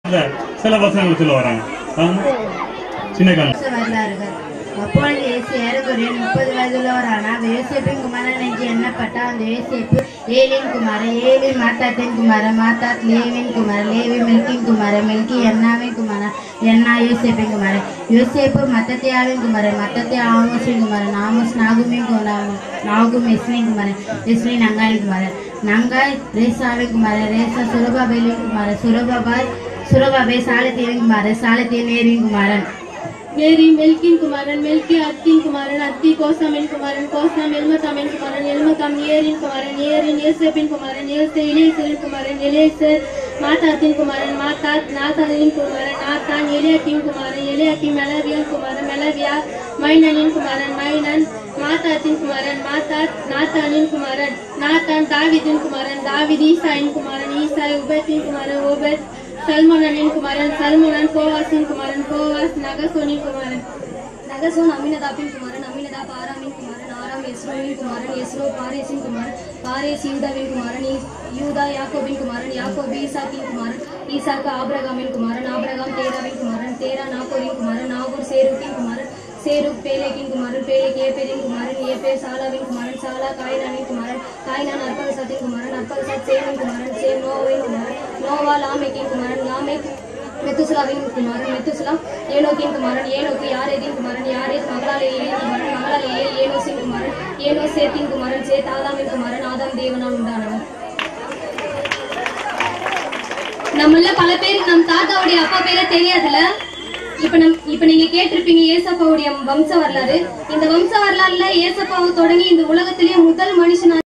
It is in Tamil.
இந்த சில வசனங்கள் சொல்ல வராங்க ஆமா. சின்ன காலம் வரலாறுகள் அப்பொழுது இயேசு ஏறக்குறைய முப்பது வயதுள்ளவரானார் யோசேப்பின் குமாரன் என்று எண்ணப்பட்டார் அந்த யோசேப்பு ஏலின் குமாரன் ஏலி மாத்தாத்தின் குமாரன் மாத்தாத் லேவின் குமாரன் லேவி மில்கின் குமாரன் மில்கி என்னாவின் குமாரன் என்னா யோசேப்பின் குமாரன் யோசேப்பு மத்தத்தியாவின் குமாரன் மத்தத்தியா ஆமோஸின் குமாரன் ஆமோஸ் நாகுமின் குமாரன் நாகும் இஸ்மின் குமாரன் இஸ்மின் நங்காயின் குமாரன் நங்காய் ரேசாவின் குமாரன் ரேசா சுரபாபேலின் குமாரன் சுரபாபாய் சுரபாபே சாலத்தீவின் குமாரன் சாலத்தீன் நேரின் குமாரன் மேரி மெல்கின் குமாரன் மெல்கி அத்தின் குமாரன் அத்தி கோசாமின் குமாரன் கோசாம் எல்மதாமின் குமாரன் எல்மதாம் ஏரின் குமாரன் ஏரின் ஏசப்பின் குமாரன் ஏசு இலேசரின் குமாரன் எலேசர் மாத்தாத்தின் குமாரன் மாத்தாத் நாத்தானின் குமாரன் நாத்தான் எலியாக்கின் குமாரன் எலியாக்கி மெலவியன் குமாரன் மெலவியா மைனனின் குமாரன் மைனன் மாத்தாத்தின் குமாரன் மாத்தாத் நாத்தானின் குமாரன் நாத்தான் தாவிதின் குமாரன் தாவித் ஈசாயின் குமாரன் ஈசாய் உபத்தின் குமாரன் உபத் சல்மோனனின் குமாரன் சல்மோனன் கோவாசின் குமாரன் கோவாஸ் நகசோனின் குமாரன் நகசோன் அமினதாபின் குமாரன் அமினதாப் ஆராமின் குமாரன் ஆராம் எஸ்ரோவின் குமாரன் எஸ்ரோ பாரேசின் குமாரன் பாரேஸ் யூதாவின் குமாரன் ஈ- யூதா யாக்கோபின் குமாரன் யாக்கோபு ஈசாக்கின் குமாரன் ஈசாக்கு ஆபிரகாமின் குமாரன் ஆபிரகாம் தேராவின் குமாரன் தேரா நாகோரின் குமாரன் நாகூர் சேருக்கின் குமாரன் சேருக் பேலேக்கின் குமாரன் பேலேக் ஏபேரின் குமாரன் ஏபேர் சாலாவின் குமாரன் சாலா காயினானின் குமாரன் காயினான் அற்பகசத்தின் குமாரன் அற்பகசத் சேமின் குமாரன் சேம் நோவின் குமாரன் நோவா லாமேக்கின் குமாரன் லாமேக் மெத்துசலாவின் குமாரன் மெத்துசலாம் ஏனோக்கின் குமாரன் ஏனோக்கு யாரேதின் குமாரன் யாரேத் மகளாலேயின் குமாரன் மகளாலேயே ஏனோசின் குமாரன் ஏனோ சேத்தின் குமாரன் சேத் ஆதாமின் குமாரன் ஆதாம் தேவனால் உண்டானவன் நம்மள பல பேருக்கு நம் தாத்தாவுடைய அப்பா பேரே தெரியாதுல்ல இப்ப நம் இப்ப நீங்க கேட்டிருப்பீங்க ஏசப்பாவுடைய வம்ச வரலாறு இந்த வம்ச வரலாறுல ஏசப்பாவை தொடங்கி இந்த உலகத்திலேயே முதல் மனுஷனா